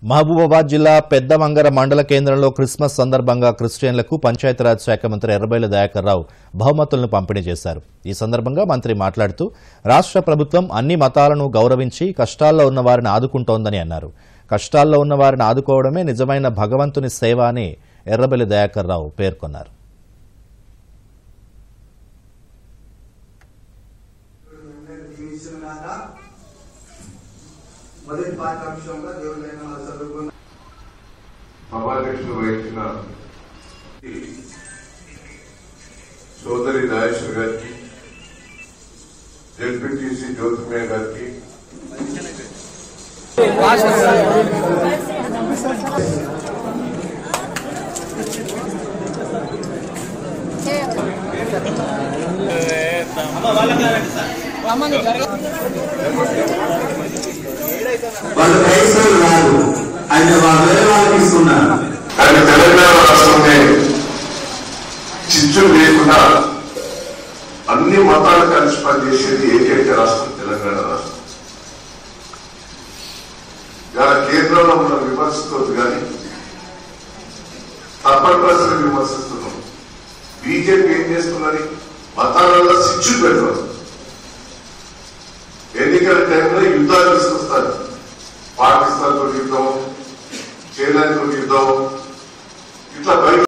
మహబూబాబాద్ జిల్లా పెద్దమంగర మండల కేంద్రంలో క్రిస్మస్ సందర్భంగా క్రిస్టియన్లకు పంచాయతీరాజ్ శాఖ మంత్రి ఎర్రబైల దయాకర్ రావు బహుమతులను పంపిణీ చేశారు ఈ సందర్భంగా మంత్రి మాట్లాడుతూ రాష్ట్ర ప్రభుత్వం అన్ని మతాలను గౌరవించి కష్టాల్లో ఉన్న వారిని ఆదుకుంటోందని అన్నారు కష్టాల్లో ఉన్న వారిని ఆదుకోవడమే నిజమైన భగవంతుని సేవ అని ఎర్రబెల్లి దయాకర్ రావు పేర్కొన్నారు జీవిస్తున్నాక మొదటి పాఠ్యాంశంలో దేవుడైన మన చదువుకున్న సభాధ్యక్షులు వహించిన సోదరి నాగేశ్వర్ గారికి జడ్పీటీసీ జ్యోతిమయ్య గారికి వాళ్ళు క్రైస్తవులు కాదు ఆయన వాళ్ళు వేరే వాళ్ళకి ఇస్తున్నారు కానీ తెలంగాణ రాష్ట్రంలో చిచ్చు లేకుండా అన్ని మతాలు కలిసి పనిచేసేది ఏకైక రాష్ట్రం తెలంగాణ రాష్ట్రం ఇలా కేంద్రంలో మనం విమర్శించవద్దు కానీ తప్పని ప్రజలు విమర్శిస్తున్నాం బీజేపీ ఏం చేస్తున్నది మతాలలో శిక్షు పెట్టడం ఎన్నికల టైంలో యుద్ధాలు తీసుకొస్తారు పాకిస్తాన్ తో యుద్ధం చైనాతో యుద్ధం ఇట్లా బయట